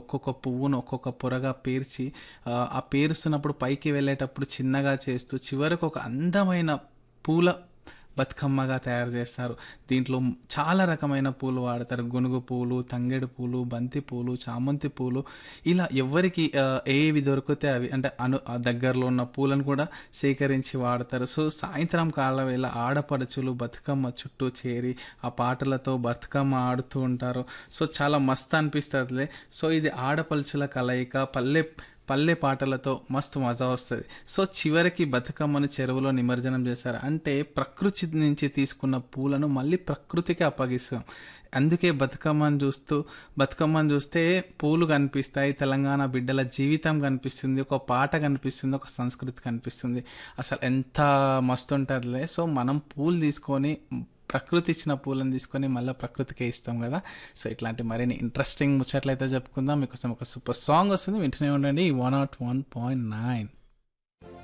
ఒక్కొక్క పువ్వును ఒక్కొక్క పొరగా పేర్చి ఆ, ఆ పేరుస్తున్నప్పుడు పైకి వెళ్ళేటప్పుడు చిన్నగా చేస్తూ చివరకు ఒక అందమైన పూల బతుకమ్మగా తయారు చేస్తారు దీంట్లో చాలా రకమైన పూలు వాడతారు గునుగు పూలు తంగేడు పూలు బంతి పూలు చామంతి పూలు ఇలా ఎవరికి ఆ, ఏవి దొరికితే అవి అంటే అను ఆ దగ్గరలో ఉన్న పూలను కూడా సేకరించి వాడతారు సో సాయంత్రం కాల వేళ ఆడపడుచులు బతుకమ్మ చుట్టూ చేరి ఆ పాటలతో బతుకమ్మ ఆడుతూ ఉంటారు సో చాలా మస్తు అనిపిస్తుందిలే సో ఇది ఆడపడుచుల కలయిక పల్లె పల్లె పాటలతో మస్తు మజా వస్తుంది సో చివరికి బతుకమ్మను చెరువులో నిమజ్జనం చేశారు అంటే ప్రకృతి నుంచి తీసుకున్న పూలను మళ్ళీ ప్రకృతికి అప్పగిస్తాం అందుకే బతుకమ్మను చూస్తూ బతుకమ్మను చూస్తే పూలు కనిపిస్తాయి తెలంగాణ బిడ్డల జీవితం కనిపిస్తుంది ఒక పాట కనిపిస్తుంది ఒక సంస్కృతి కనిపిస్తుంది అసలు ఎంత మస్తు ఉంటుందిలే సో మనం పూలు తీసుకొని ప్రకృతి ఇచ్చిన పూలను తీసుకొని మళ్ళీ ప్రకృతికే ఇస్తాం కదా సో ఇట్లాంటి మరిన్ని ఇంట్రెస్టింగ్ ముచ్చట్లయితే చెప్పుకుందాం మీకోసం ఒక సూపర్ సాంగ్ వస్తుంది వింటూనే ఉండండి one nought one point nine